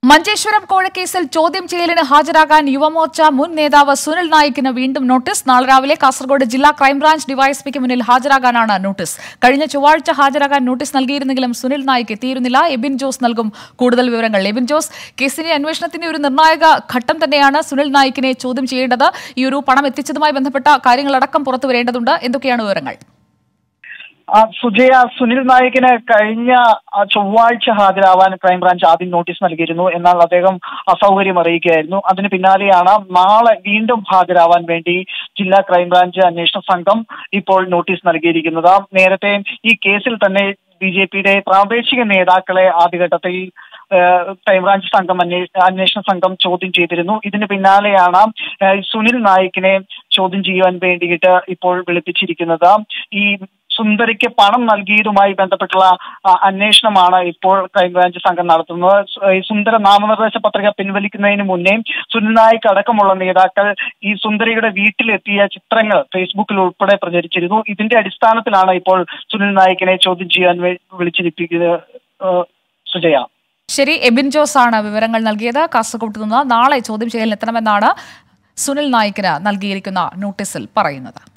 മഞ്ചേശ്വരം കോഴക്കേസിൽ ചോദ്യം ചെയ്യലിന് ഹാജരാകാൻ യുവമോർച്ച മുൻ നേതാവ് സുനിൽ നായിക്കിന് വീണ്ടും നോട്ടീസ് നാളെ രാവിലെ കാസർഗോഡ് ജില്ലാ ക്രൈംബ്രാഞ്ച് ഡിവൈഎസ്പിക്ക് മുന്നിൽ ഹാജരാകാനാണ് നോട്ടീസ് കഴിഞ്ഞ ചൊവ്വാഴ്ച ഹാജരാകാൻ നോട്ടീസ് നൽകിയിരുന്നെങ്കിലും സുനിൽ നായിക്ക് എത്തിയിരുന്നില്ല എബിൻ ജോസ് നൽകും കൂടുതൽ വിവരങ്ങൾ എബിൻ ജോസ് കേസിന്റെ അന്വേഷണത്തിന്റെ ഒരു നിർണായക ഘട്ടം തന്നെയാണ് സുനിൽ നായിക്കിനെ ചോദ്യം ചെയ്യേണ്ടത് ഈ ഒരു പണം എത്തിച്ചതുമായി ബന്ധപ്പെട്ട കാര്യങ്ങളടക്കം പുറത്തു വരേണ്ടതുണ്ട് എന്തൊക്കെയാണ് വിവരങ്ങൾ ആ, സുജയ സുനിൽ നായിക്കിന് കഴിഞ്ഞ ആ, ചൊവ്വാഴ്ച ഹാജരാവാൻ ക്രൈംബ്രാഞ്ച് ആദ്യം നോട്ടീസ് നൽകിയിരുന്നു എന്നാൽ അദ്ദേഹം അസൗകര്യം അറിയിക്കുകയായിരുന്നു അതിന് പിന്നാലെയാണ് നാളെ വീണ്ടും ഹാജരാവാൻ വേണ്ടി ജില്ലാ ക്രൈംബ്രാഞ്ച് അന്വേഷണ സംഘം ഇപ്പോൾ നോട്ടീസ് നൽകിയിരിക്കുന്നത് നേരത്തെ ഈ കേസിൽ തന്നെ ബി ജെ പിയുടെ പ്രാദേശിക നേതാക്കളെ ആദ്യഘട്ടത്തിൽ ഏഹ്, ക്രൈംബ്രാഞ്ച് സംഘം അന്വേ- അന്വേഷണ സംഘം ചോദ്യം ചെയ്തിരുന്നു ഇതിന് പിന്നാലെയാണ് ഏഹ്, സുനിൽ നായിക്കിനെ ചോദ്യം ചെയ്യുവാൻ വേണ്ടിയിട്ട് ഇപ്പോൾ വിളിപ്പിച്ചിരിക്കുന്നത് ഈ സുന്ദരിക്ക് പണം നൽകിയതുമായി ബന്ധപ്പെട്ടുള്ള ആ, അന്വേഷണമാണ് ഇപ്പോൾ ക്രൈംബ്രാഞ്ച് സംഘം നടത്തുന്നത് സു- ഈ സുന്ദര നാമനിർദ്ദേശ പത്രിക പിൻവലിക്കുന്നതിന് മുന്നേ സുനിൽ നായിക് അടക്കമുള്ള നേതാക്കൾ ഈ സുന്ദരിയുടെ വീട്ടിലെത്തിയ ചിത്രങ്ങൾ ഫേസ്ബുക്കിൽ ഉൾപ്പെടെ പ്രചരിച്ചിരുന്നു ഇതിന്റെ അടിസ്ഥാനത്തിലാണ് ഇപ്പോൾ സുനിൽ നായിക്കിനെ ചോദ്യം ചെയ്യാൻ വേ- വിളിച്ചിരിപ്പിക്കുന്നത് ഏഹ്, സുജയ ശരി എബിൻ ജോസ് ആണ് വിവരങ്ങൾ നൽകിയത് കാസർഗോഡ് നിന്ന് നാളെ ചോദ്യം ചെയ്യലിന് എത്തണമെന്നാണ് സുനിൽ നായിക്കിന് നൽകിയിരിക്കുന്ന നോട്ടീസിൽ പറയുന്നത്